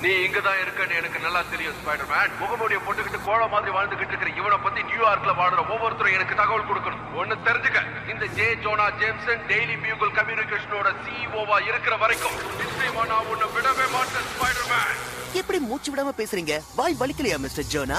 நீ இங்க தான் இருக்கன்னு எனக்கு நல்லா தெரியும் ஸ்பைடர்மேன் முகமூடிய போட்டுக்கிட்டு கோழ மாதிரி வாழ்ந்துகிட்டு இருக்கிற இவனை பத்தி நியூயார்க்ல வாழ்ற ஒவ்வொருத்தரும் எனக்கு தகவல் கொடுக்கணும் ஒண்ணு தெரிஞ்சுக்க இந்த J Jonah Jameson Daily Bugle கம்யூனிகேஷனோட சிஇஓவா இருக்கிற வரைக்கும் நிச்சயமா நான் உன்னை விடவே மாட்டேன் ஸ்பைடர்மேன் எப்படி மூச்சு விடாம பேசுறீங்க வாய் வலிக்கலையா மிஸ்டர் ஜோனா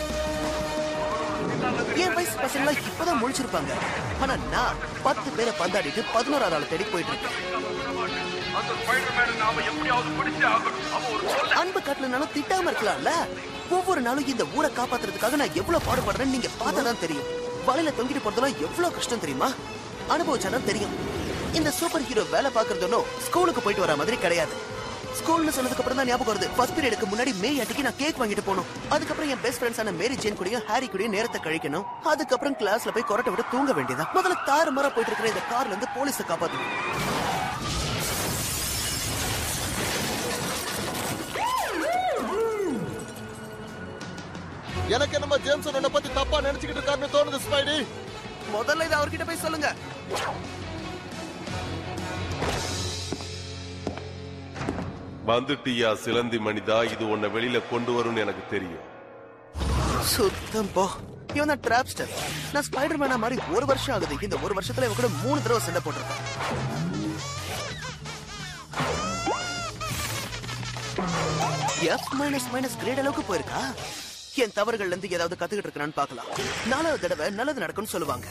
என் வயசு பசங்களா இப்பதான் முழிச்சிருப்பாங்க ஆனா நான் பத்து பேரை பந்தாடிட்டு பதினோராவது ஆளை தேடி போயிட்டு இருக்கேன் அந்த ஸ்பைடர்மேனை நாம எப்படியாவது பிடிச்சே ஆகணும் அவன் ஒரு சொல்ல அன்பு காட்டலனாலும் திட்டாம இருக்கலாம்ல ஒவ்வொரு நாளும் இந்த ஊரை காப்பாத்துறதுக்காக நான் எவ்வளவு பாடுபடுறேன்னு நீங்க பார்த்தாதான் தெரியும் வலையில தொங்கிட்டு போறதெல்லாம் எவ்வளவு கஷ்டம் தெரியுமா அனுபவிச்சாதான் தெரியும் இந்த சூப்பர் ஹீரோ வேலை பாக்குறதுன்னும் ஸ்கூலுக்கு போயிட்டு வர மாதிரி கிடையாது ஸ்கூல்னு சொன்னதுக்கு அப்புறம் தான் ஞாபகம் வருது ஃபர்ஸ்ட் பீரியடுக்கு முன்னாடி மே அன்னைக்கு நான் கேக் வாங்கிட்டு போகணும் அதுக்கப்புறம் என் பெஸ்ட் ஃப்ரெண்ட்ஸான மேரி ஜேன் கூடயும் ஹாரி கூடயும் நேரத்தை கழிக்கணும் அதுக்கப்புறம் கிளாஸ்ல போய் கொரட்டை விட்டு தூங்க வேண்டியதா முதல்ல தாறு மாறா போயிட்டு இருக்கிற இந்த கார்ல இருந்து போலீஸை காப்பாத்தணும் எனக்கு நம்ம ஜேம்சன் உன்னை பத்தி தப்பா நினைச்சுக்கிட்டு இருக்காருன்னு தோணுது ஸ்பைடி முதல்ல இதை அவர்கிட்ட போய் சொல்லுங்க வந்துட்டியா சிலந்தி மனிதா இது உன்னை வெளியில கொண்டு வரும்னு எனக்கு தெரியும் சுத்தம் போ இவன் தான் டிராப்ஸ்டர் நான் ஸ்பைடர் மேனா மாதிரி ஒரு வருஷம் ஆகுது இந்த ஒரு வருஷத்துல இவன் கூட மூணு தடவை சண்டை போட்டிருக்கேன் எஃப் மைனஸ் மைனஸ் கிரேட் அளவுக்கு போயிருக்கா என் தவறுகள்ல இருந்து ஏதாவது கத்துக்கிட்டு இருக்கான்னு பார்க்கலாம் நாலாவது தடவை நல்லது நடக்கும்னு சொல்லுவாங்க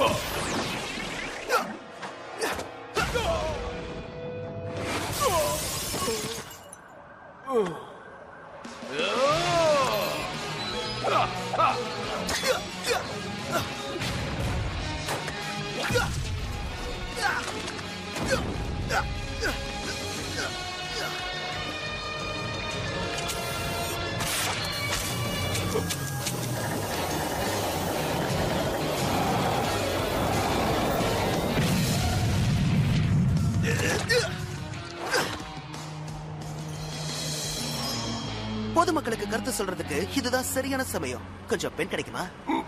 பொதுமக்களுக்கு கருத்து சொல்றதுக்கு இதுதான் சரியான சமயம் கொஞ்சம் பெண் கிடைக்குமா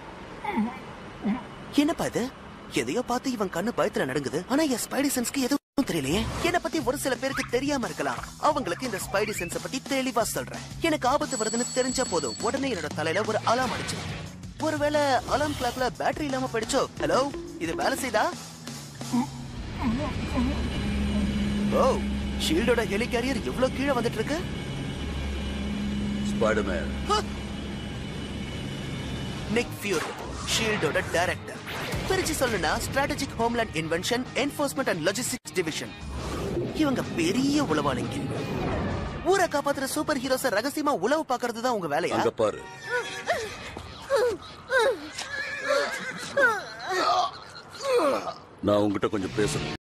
என்னப்பா இது எதையோ பார்த்து இவன் கண்ணு பயத்துல நடுங்குது ஆனா என் ஸ்பைடி சென்ஸ்க்கு எதுவும் தெரியலையே என்ன பத்தி ஒரு சில பேருக்கு தெரியாம இருக்கலாம் அவங்களுக்கு இந்த ஸ்பைடி சென்ஸ பத்தி தெளிவா சொல்றேன் எனக்கு ஆபத்து வருதுன்னு தெரிஞ்சா போதும் உடனே என்னோட தலையில ஒரு அலாம் அடிச்சு ஒருவேளை அலாம் கிளாக்ல பேட்டரி இல்லாம போயிடுச்சோ ஹலோ இது வேலை செய்தா ஓ ஷீல்டோட ஹெலி கேரியர் இவ்ளோ கீழே வந்துட்டு இருக்கு ஸ்பைடர்மேன் நிக் ஃபியூரி ஷீல்டோட டைரக்டர் பிரிச்சு சொல்லணும்னா strategic homeland invention enforcement and logistics division இவங்க பெரிய உளவாளிங்க ஊரை காப்பாத்துற சூப்பர் ஹீரோஸ ரகசியமா உளவு பாக்குறது தான் உங்க வேலையா அங்க பாரு நான் உங்ககிட்ட கொஞ்சம் பேசணும்